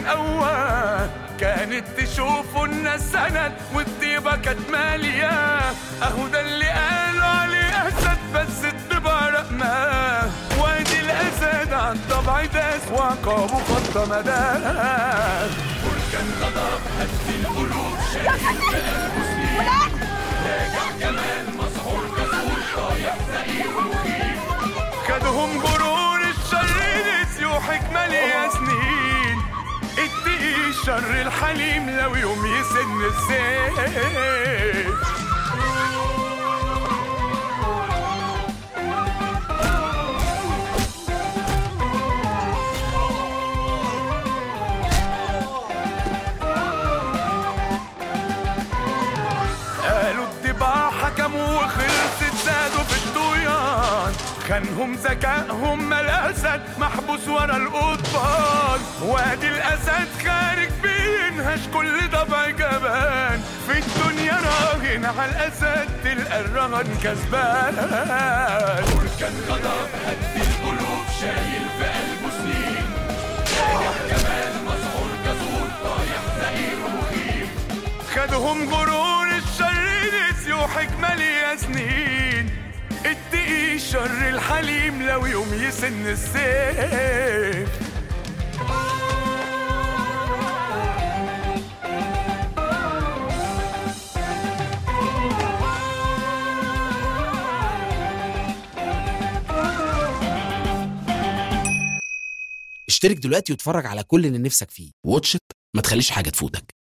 الأول كانت تشوفوا الناس سند والطيبة كانت مالية أهو ده اللي قالوا عليه أسد بس الطبع رقمة وادي الأسد عن طبع داس وعقابه خط مدار بركان غضب هز القلوب شايل بقلبه سنين راجع كمان مسحور كسور طايح زئير وخيف خدهم غرور الشر نسيوا حكمة ليا سنين اتقي الشر الحليم لو يوم يسن السيف قالوا الطباع حكموا وخلصت زادوا في الطغيان خانهم ذكائهم ما الاسد محبوس ورا القضبان وادي الاسد خارج بينهش كل ضبع جبان في الدنيا راهن على الاسد تلقى الرهن كسبان بركان غضب هد القلوب شايل في قلبه سنين راجع كمان مسحور كسور طايح زئير وخيف خدهم غرور الشر نسيوا حكمة ليا سنين اتقي الشر الحليم لو يوم يسن السيف اشترك دلوقتي واتفرج على كل اللي نفسك فيه واتش إت، ما تخليش حاجة تفوتك